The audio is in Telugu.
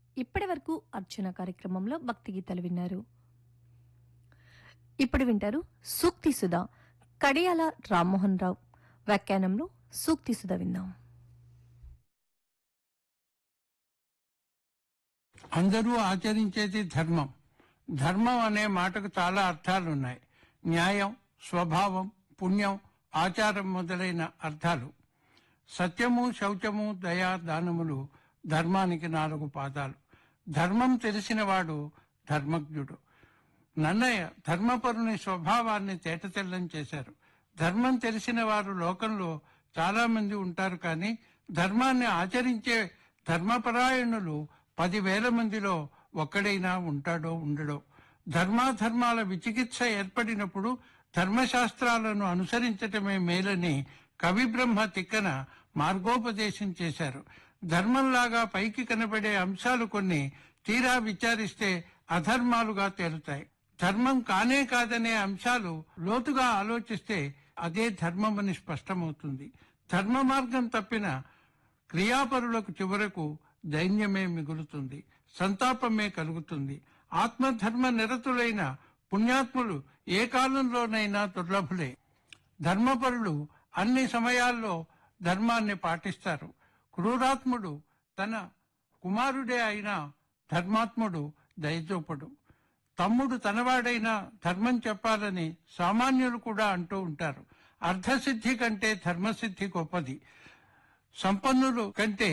ఇప్పటి వరకు అర్చన కార్యక్రమంలో భక్తి గీతాలు విన్నారు ఇప్పుడు వింటారు సూక్తి సుధా కడియాల రామ్మోహన్ రావు వ్యాఖ్యానంలో సూక్తి సుధా విందాం అందరూ ఆచరించేది ధర్మం ధర్మం అనే మాటకు చాలా అర్థాలున్నాయి న్యాయం స్వభావం పుణ్యం ఆచారం మొదలైన అర్థాలు సత్యము శౌచము దయా దానములు ధర్మానికి నాలుగు పాదాలు ధర్మం తెలిసినవాడు ధర్మజ్ఞుడు నన్నయ్య ధర్మపరుని స్వభావాన్ని తేటతెల్లం చేశారు ధర్మం తెలిసిన వారు లోకంలో చాలా మంది ఉంటారు కానీ ధర్మాన్ని ఆచరించే ధర్మపరాయణులు పదివేల మందిలో ఒక్కడైనా ఉంటాడో ఉండడో ధర్మాధర్మాల విచికిత్స ఏర్పడినప్పుడు ధర్మశాస్త్రాలను అనుసరించటమే మేలని కవి బ్రహ్మ తిక్కన మార్గోపదేశం చేశారు ధర్మంలాగా పైకి కనబడే అంశాలు కొన్ని తీరా విచారిస్తే అధర్మాలుగా తేలుతాయి ధర్మం కానే కాదనే అంశాలు లోతుగా ఆలోచిస్తే అదే ధర్మమని స్పష్టమవుతుంది ధర్మ మార్గం తప్పిన క్రియాపరులకు చివరకు దైన్యమే మిగులుతుంది సంతాపమే కలుగుతుంది ఆత్మధర్మ నిరతులైన పుణ్యాత్ములు ఏ కాలంలోనైనా దుర్లభులే ధర్మపరులు అన్ని సమయాల్లో ధర్మాన్ని పాటిస్తారు క్రూరాత్ముడు తన కుమారుడే అయినా ధర్మాత్ముడు దయచూపడు తమ్ముడు తనవాడైనా ధర్మం చెప్పాలని సామాన్యులు కూడా అంటూ ఉంటారు అర్థసిద్ధి కంటే ధర్మసిద్ధి గొప్పది సంపన్నులు కంటే